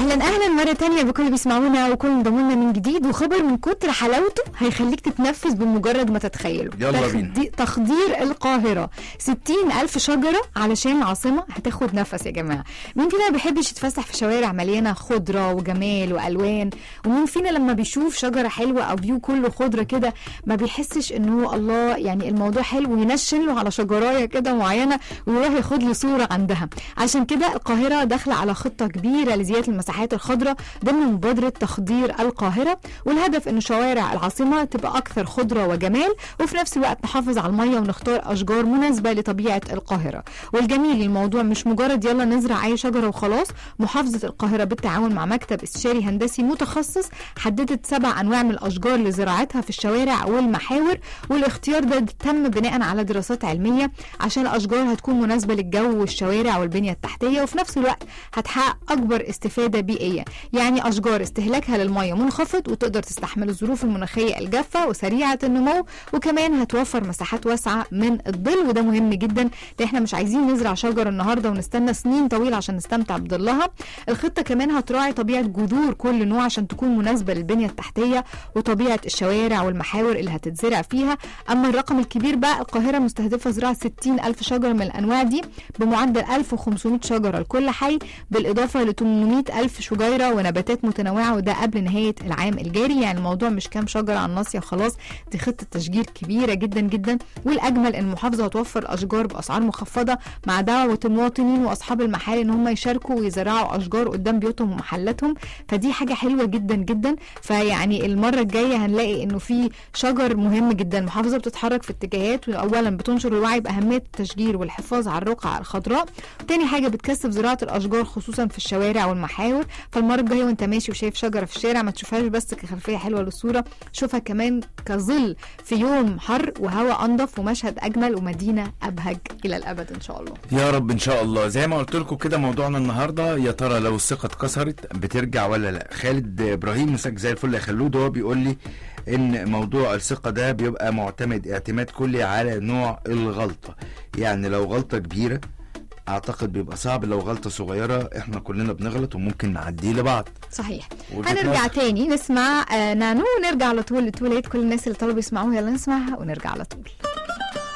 اهلا اهلا مره تانية بكل اللي بيسمعونا وكل انضموا لنا من جديد وخبر من كتر حلاوته هيخليك تتنفس بمجرد ما تتخيله يلا بينا. تخدي- تخدير القاهره 60 الف شجره علشان العاصمه هتاخد نفس يا جماعه مين فينا ما بيحبش يتفسح في شوارع مليانه خضره وجمال والوان ومين فينا لما بيشوف شجره حلوه او فيو كله خضره كده ما بيحسش ان هو الله يعني الموضوع حلو وينشن له على شجرايه كده معينه ويروح ياخد له صوره عندها عشان كده القاهره داخله على خطه كبيره لزياده المساحات الخضراء ضمن مبادره تخضير القاهره والهدف ان شوارع العاصمه تبقى اكثر خضره وجمال وفي نفس الوقت نحافظ على الميه ونختار اشجار مناسبه لطبيعه القاهره والجميل الموضوع مش مجرد يلا نزرع اي شجره وخلاص محافظه القاهره بالتعاون مع مكتب استشاري هندسي متخصص حددت سبع انواع من الاشجار لزراعتها في الشوارع والمحاور والاختيار ده تم بناء على دراسات علميه عشان الاشجار هتكون مناسبه للجو والشوارع والبنيه التحتيه وفي نفس الوقت هتحقق اكبر استفاده بيئيه يعني اشجار استهلاكها للميه منخفض وتقدر تستحمل الظروف المناخيه الجافه وسريعه النمو وكمان هتوفر مساحات واسعه من الظل وده مهم جدا لان احنا مش عايزين نزرع شجر النهارده ونستنى سنين طويله عشان نستمتع بظلها الخطه كمان هتراعي طبيعه جذور كل نوع عشان تكون مناسبه للبنيه التحتيه وطبيعه الشوارع والمحاور اللي هتتزرع فيها اما الرقم الكبير بقى القاهره مستهدفه زراعه 60 الف شجره من الانواع دي بمعدل 1500 شجره لكل حي بالاضافه ل 800 الف شجيره ونباتات متنوعه وده قبل نهايه العام الجاري يعني الموضوع مش كام شجره على الناصيه خلاص دي خطه تشجير كبيره جدا جدا والاجمل ان المحافظه هتوفر الاشجار باسعار مخفضه مع دعوه المواطنين واصحاب المحال ان هم يشاركوا ويزرعوا اشجار قدام بيوتهم ومحلاتهم فدي حاجه حلوه جدا جدا فيعني المره الجايه هنلاقي انه في شجر مهم جدا المحافظه بتتحرك في اتجاهات واولا بتنشر الوعي باهميه التشجير والحفاظ على الرقعه الخضراء تاني حاجه بتكثف زراعه الاشجار خصوصا في الشوارع والمحاور فالمره الجايه وانت ماشي وشايف شجره في الشارع ما تشوفهاش بس كخلفيه حلوه للصوره شوفها كمان كظل في يوم حر وهواء انضف ومشهد اجمل ومدينه ابهج الى الابد ان شاء الله يا رب ان شاء الله زي ما قلت لكم كده موضوعنا النهارده يا ترى لو الثقه اتكسرت بترجع ولا لا خالد ابراهيم مساك زي الفل يا خلود هو بيقول لي ان موضوع الثقه ده بيبقى معتمد اعتماد كلي على نوع الغلطه يعني لو غلطه كبيره اعتقد بيبقى صعب لو غلطه صغيره احنا كلنا بنغلط وممكن نعديه لبعض صحيح وجهة هنرجع نظر. تاني نسمع آه نانو ونرجع على طول لتوليت كل الناس اللي طلبوا يسمعوها يلا نسمعها ونرجع على طول